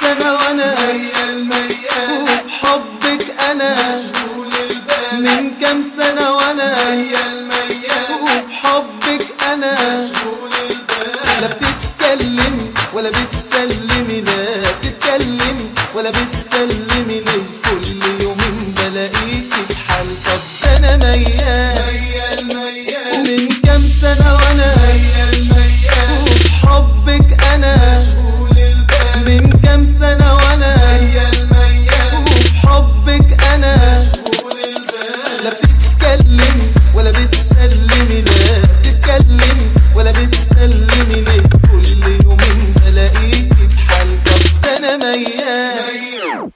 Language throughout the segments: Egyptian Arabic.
سنة وانا ميال ميال وبحبك انا مشغول البال من كام سنة وانا ميال ميال وبحبك انا مشغول البال لا بتتكلم ولا بتسلمي لا بتتكلم ولا بتسلمي ليه كل يومين بلاقيكي بحال طب انا ميال ميال ميال ومن كام سنة وانا ميال ميال وبحبك انا مشغول البال من كام سنة وانا ميال ميال وبحبك انا مشغول البال لا بتتكلم ولا بتسلمي لا بتتكلم ولا بتسلمي ليه كل يومين بلاقيكي بحال طب انا ميال ميال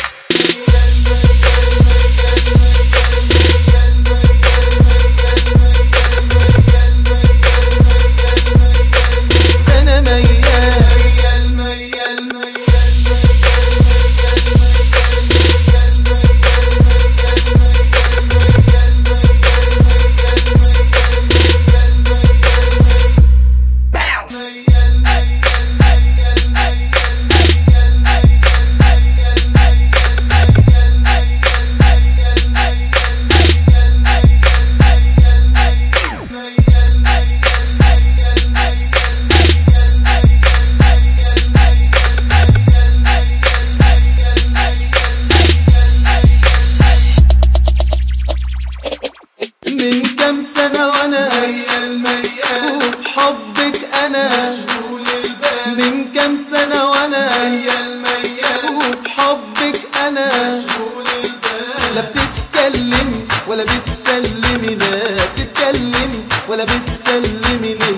انا ميال ميال ميال ميال من كام سنة وانا ميال ميال وبحبك انا مشغول البال من كام سنة وانا ميال ميال وبحبك انا مشغول البال لا بتتكلم ولا بتسلمي لا بتتكلم ولا بتسلمي ليه